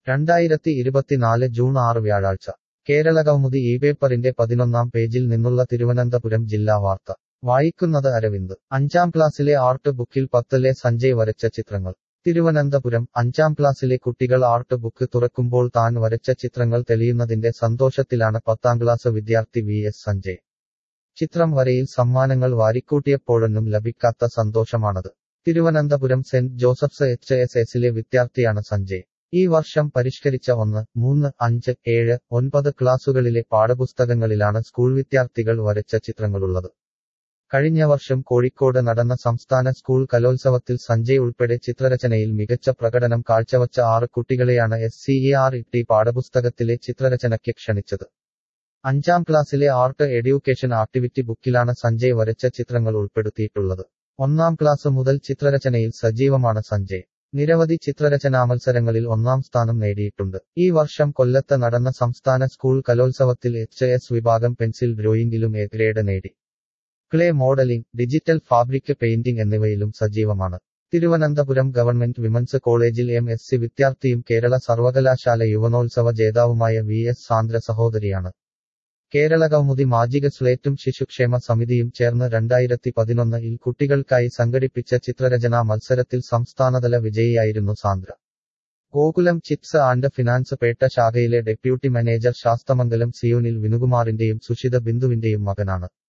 രണ്ടായിരത്തി ഇരുപത്തിനാല് ജൂൺ ആറ് വ്യാഴാഴ്ച കേരളകൗമുദി ഈ പേപ്പറിന്റെ പതിനൊന്നാം പേജിൽ നിന്നുള്ള തിരുവനന്തപുരം ജില്ലാ വാർത്ത വായിക്കുന്നത് അരവിന്ദ് അഞ്ചാം ക്ലാസ്സിലെ ആർട്ട് ബുക്കിൽ പത്തിലെ സഞ്ജയ് വരച്ച ചിത്രങ്ങൾ തിരുവനന്തപുരം അഞ്ചാം ക്ലാസ്സിലെ കുട്ടികൾ ആർട്ട് ബുക്ക് തുറക്കുമ്പോൾ താൻ വരച്ച ചിത്രങ്ങൾ തെളിയുന്നതിന്റെ സന്തോഷത്തിലാണ് പത്താം ക്ലാസ് വിദ്യാർത്ഥി വി എസ് സഞ്ജയ് ചിത്രം വരയിൽ സമ്മാനങ്ങൾ വാരിക്കൂട്ടിയപ്പോഴൊന്നും ലഭിക്കാത്ത സന്തോഷമാണത് Thiruvananthapuram Saint Joseph's H S എസിലെ വിദ്യാർത്ഥിയാണ് സഞ്ജയ് ഈ വർഷം പരിഷ്കരിച്ച ഒന്ന് മൂന്ന് അഞ്ച് ഏഴ് ഒൻപത് ക്ലാസുകളിലെ പാഠപുസ്തകങ്ങളിലാണ് സ്കൂൾ വിദ്യാർത്ഥികൾ വരച്ച ചിത്രങ്ങളുള്ളത് കഴിഞ്ഞ വർഷം കോഴിക്കോട് നടന്ന സംസ്ഥാന സ്കൂൾ കലോത്സവത്തിൽ സഞ്ജയ് ഉൾപ്പെടെ ചിത്രരചനയിൽ മികച്ച പ്രകടനം കാഴ്ചവച്ച ആറ് കുട്ടികളെയാണ് S C E R E പാഠപുസ്തകത്തിലെ ചിത്രരചനയ്ക്ക് ക്ഷണിച്ചത് അഞ്ചാം ക്ലാസ്സിലെ ആർട്ട് എഡ്യൂക്കേഷൻ ആക്ടിവിറ്റി ബുക്കിലാണ് സഞ്ജയ് വരച്ച ചിത്രങ്ങൾ ഉൾപ്പെടുത്തിയിട്ടുള്ളത് ഒന്നാം ക്ലാസ് മുതൽ ചിത്രരചനയിൽ സജീവമാണ് സഞ്ജയ് നിരവധി ചിത്രരചനാ മത്സരങ്ങളിൽ ഒന്നാം സ്ഥാനം നേടിയിട്ടുണ്ട് ഈ വർഷം കൊല്ലത്ത് നടന്ന സംസ്ഥാന സ്കൂൾ കലോത്സവത്തിൽ എച്ച് എസ് വിഭാഗം പെൻസിൽ ഡ്രോയിംഗിലും എ ഗ്രേഡ് നേടി clay modelling digital fabric painting എന്നിവയിലും സജീവമാണ് തിരുവനന്തപുരം ഗവൺമെന്റ് വിമൻസ് കോളേജിൽ എം എസ് സി വിദ്യാർത്ഥിയും കേരള സർവകലാശാല യുവനോത്സവ ജേതാവുമായ വി എസ് സാന്ദ്ര സഹോദരിയാണ് കേരള കൗമുദി മാജിക സ്ലേറ്റും ശിശുക്ഷേമ സമിതിയും ചേർന്ന് രണ്ടായിരത്തി പതിനൊന്നിൽ കുട്ടികൾക്കായി സംഘടിപ്പിച്ച ചിത്രരചനാ മത്സരത്തിൽ സംസ്ഥാനതല വിജയിയായിരുന്നു Sandra Gokulam chits and finance Petta ശാഖയിലെ ഡെപ്യൂട്ടി മാനേജർ ശാസ്തമംഗലം സിയോനിൽ വിനുകുമാറിന്റെയും സുഷിത ബിന്ദുവിന്റെയും മകനാണ്